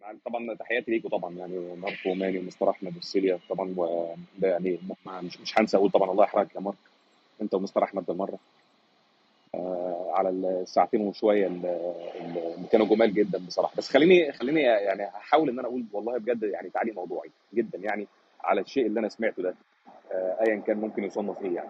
مع- طبعا تحياتي ليكم طبعا يعني مارك وماني ومستر احمد والسيليا طبعا وده يعني ما- مش مش هنسى اقول طبعا الله يحرقك يا مارك انت ومستر احمد بالمره آه، على الساعتين وشويه ال- ال- اللي كانوا جمال جدا بصراحه بس خليني خليني يعني احاول ان انا اقول والله بجد يعني تعليق موضوعي جدا يعني على الشيء اللي انا سمعته ده آه، ايا كان ممكن يصنف ايه يعني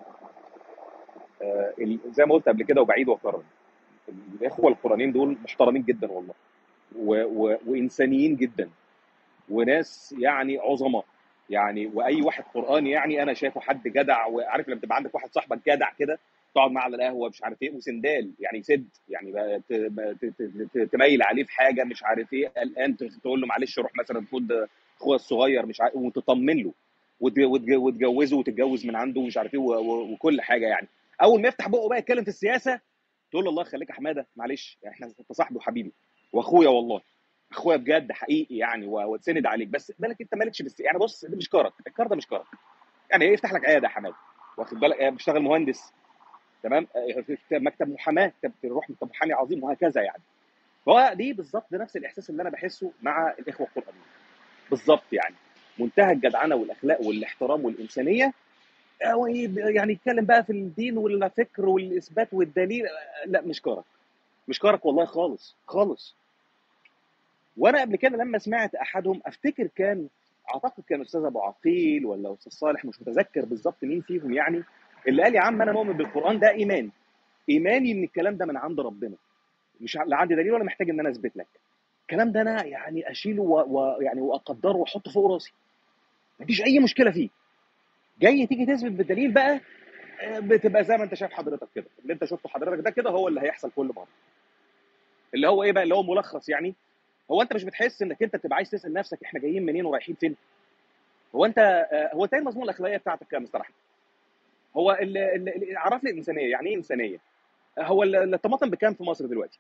آه، ال- زي ما قلت قبل كده وبعيد واكرر الاخوه القرانيين دول محترمين جدا والله و... و... وانسانيين جدا وناس يعني عظماء يعني واي واحد قراني يعني انا شايفه حد جدع وعارف لما تبقى عندك واحد صاحبك جدع كده تقعد معاه على القهوه مش عارف ايه وسندال يعني يسد يعني بقى ت- بقى ت- ت- ت- تميل عليه في حاجه مش عارف ايه قلقان تقول له معلش روح مثلا خد اخويا الصغير مش عارف وتطمن له وت- وتج- وتجوزه وتتجوز من عنده ومش عارف ايه و- و- وكل حاجه يعني اول ما يفتح بقه بقى يتكلم في السياسه تقول له الله يخليك يا حماده معلش احنا انت صاحبي وحبيبي واخويا والله اخويا بجد حقيقي يعني و- واتسند عليك بس بالك انت مالكش بس يعني بص ده مش كارك الكار ده مش كارك يعني ايه يفتح لك عياده يا حماده واخد بالك آه، بيشتغل مهندس تمام آه، في في مكتب محاماه طب تروح مكتب محامي عظيم وهكذا يعني فهو دي بالظبط ده نفس الاحساس اللي انا بحسه مع الاخوه القرانيين بالظبط يعني منتهى الجدعنه والاخلاق والاحترام والانسانيه أو يعني يتكلم بقى في الدين والفكر والاثبات والدليل آه، لا مش كارك مش كارك والله خالص خالص وانا قبل كده لما سمعت احدهم افتكر كان اعتقد كان استاذ ابو عقيل ولا استاذ صالح مش متذكر بالظبط مين فيهم يعني اللي قال يا عم انا مؤمن بالقران ده ايمان ايماني ان الكلام ده من عند ربنا مش ع- لا عندي دليل ولا محتاج ان انا اثبت لك الكلام ده انا يعني اشيله و... و... يعني واقدره واحطه فوق راسي مفيش اي مشكله فيه جاي تيجي تثبت بالدليل بقى آه، بتبقى زي ما انت شايف حضرتك كده اللي انت شفته حضرتك ده كده هو اللي هيحصل كل مره اللي هو ايه بقى اللي هو ملخص يعني هو انت مش بتحس انك انت بتبقى عايز تسال نفسك احنا جايين منين ورايحين فين هو انت آه، هو تاني المضمون الاخلاقيه بتاعتك يا مستر احمد هو ال- ال- ال- عرف لي الانسانيه يعني ايه انسانيه هو ال- الطماطم بكام في مصر دلوقتي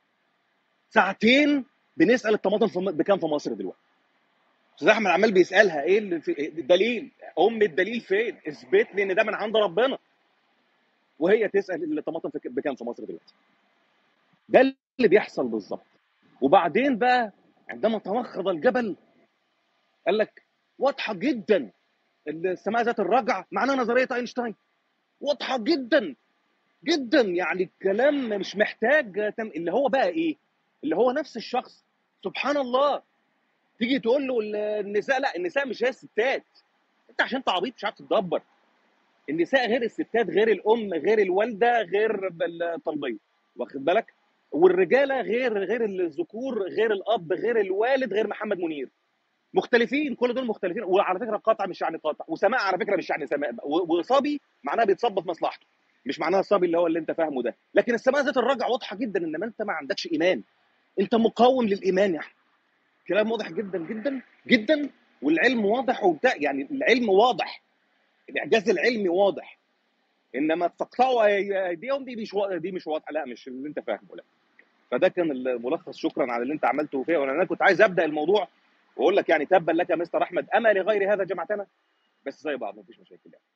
ساعتين بنسال الطماطم في م- بكام في مصر دلوقتي استاذ احمد عمال بيسالها ايه اللي في الدليل ام الدليل فين اثبت لي ان ده من عند ربنا وهي تسال الطماطم في- بكام في مصر دلوقتي ده اللي بيحصل بالظبط وبعدين بقى عندما تمخض الجبل قال لك واضحه جدا السماء ذات الرجع معناها نظريه اينشتاين واضحه جدا جدا يعني الكلام مش محتاج تم... اللي هو بقى ايه اللي هو نفس الشخص سبحان الله تيجي تقول له ال- النساء لا النساء مش هي الستات انت عشان انت عبيط مش عارف تتدبر النساء غير الستات غير الام غير الوالده غير الطلبيه واخد بالك والرجاله غير غير الذكور غير الاب غير الوالد غير محمد منير مختلفين كل دول مختلفين وعلى فكره قطع مش يعني قطع وسماء على فكره مش يعني سماء و- وصبي معناها بيتصب في مصلحته مش معناها الصبي اللي هو اللي انت فاهمه ده لكن السماء ذات الرجع واضحه جدا انما انت ما عندكش ايمان انت مقاوم للايمان يا احمد كلام واضح جدا جدا جدا والعلم واضح وبتاع يعني العلم واضح الاعجاز العلمي واضح انما تقطعوا ايديهم دي مش وا- دي مش واضحه لا مش اللي انت فاهمه لا فده كان الملخص شكرا على اللي انت عملته فيا وانا كنت عايز ابدا الموضوع واقول لك يعني تبا لك يا مستر احمد اما لغير هذا جمعتنا بس زي بعض مفيش مشاكل يعني